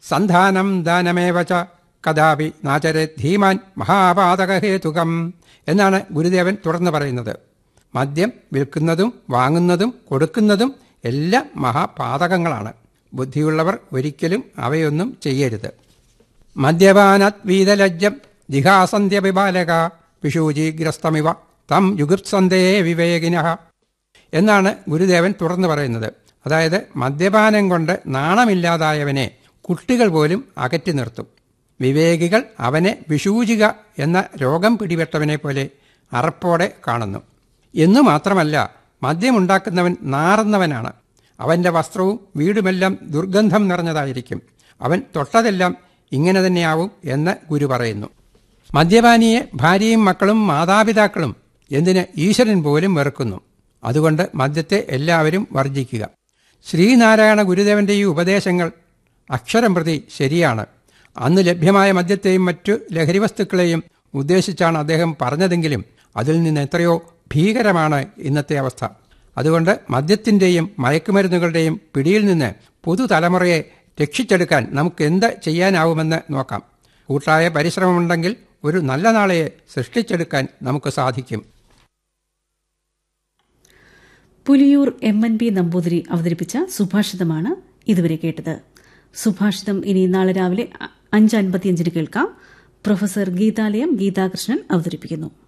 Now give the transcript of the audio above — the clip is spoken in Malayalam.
സന്ധാനം ദാനമേവ ച കഥാപി നാചരെ ധീമാൻ മഹാപാതകഹേതുകം എന്നാണ് ഗുരുദേവൻ തുടർന്ന് പറയുന്നത് മദ്യം വിൽക്കുന്നതും വാങ്ങുന്നതും കൊടുക്കുന്നതും എല്ലാം മഹാപാതകങ്ങളാണ് ബുദ്ധിയുള്ളവർ ഒരിക്കലും അവയൊന്നും ചെയ്യരുത് മദ്യപാനാത് വീതലജ്ജം ജിഹാസന്ധ്യപിബാലക പിഷൂചീഗ്രസ്തമിവ തം യുഗുപ്സന്തേ വിവേകിന എന്നാണ് ഗുരുദേവൻ തുറന്നു പറയുന്നത് അതായത് മദ്യപാനം കൊണ്ട് നാണമില്ലാതായവനെ കുട്ടികൾ പോലും അകറ്റി നിർത്തും വിവേകികൾ അവനെ വിഷൂചിക എന്ന രോഗം പിടിപെട്ടവനെ പോലെ അറപ്പോടെ കാണുന്നു എന്നു മാത്രമല്ല മദ്യമുണ്ടാക്കുന്നവൻ നാറുന്നവനാണ് അവൻ്റെ വസ്ത്രവും വീടുമെല്ലാം ദുർഗന്ധം നിറഞ്ഞതായിരിക്കും അവൻ തൊട്ടതെല്ലാം ഇങ്ങനെ തന്നെയാവും എന്ന് ഗുരു പറയുന്നു മദ്യപാനിയെ ഭാര്യയും മക്കളും മാതാപിതാക്കളും എന്തിന് ഈശ്വരൻ പോലും വെറുക്കുന്നു അതുകൊണ്ട് മദ്യത്തെ എല്ലാവരും വർജിക്കുക ശ്രീനാരായണ ഗുരുദേവന്റെ ഈ ഉപദേശങ്ങൾ അക്ഷരം പ്രതി ശരിയാണ് അന്ന് ലഭ്യമായ മദ്യത്തെയും മറ്റു ലഹരി വസ്തുക്കളെയും ഉദ്ദേശിച്ചാണ് അദ്ദേഹം പറഞ്ഞതെങ്കിലും അതിൽ നിന്ന് എത്രയോ ഭീകരമാണ് ഇന്നത്തെ അവസ്ഥ അതുകൊണ്ട് മദ്യത്തിൻ്റെയും മയക്കുമരുന്നുകളുടെയും പിടിയിൽ നിന്ന് പുതുതലമുറയെ രക്ഷിച്ചെടുക്കാൻ നമുക്ക് എന്ത് ചെയ്യാനാവുമെന്ന് നോക്കാം കൂട്ടായ പരിശ്രമമുണ്ടെങ്കിൽ ഒരു നല്ല നാളെയെ സൃഷ്ടിച്ചെടുക്കാൻ നമുക്ക് സാധിക്കും Puliyoor M N P Namboothiri അവതരിപ്പിച്ച സുഭാഷിതമാണ് ഇതുവരെ കേട്ടത് സുഭാഷിതം ഇനി നാളെ രാവിലെ അഞ്ച് അൻപത്തിയഞ്ചിന് കേൾക്കാം പ്രൊഫസർ ഗീതാലയം ഗീതാകൃഷ്ണൻ അവതരിപ്പിക്കുന്നു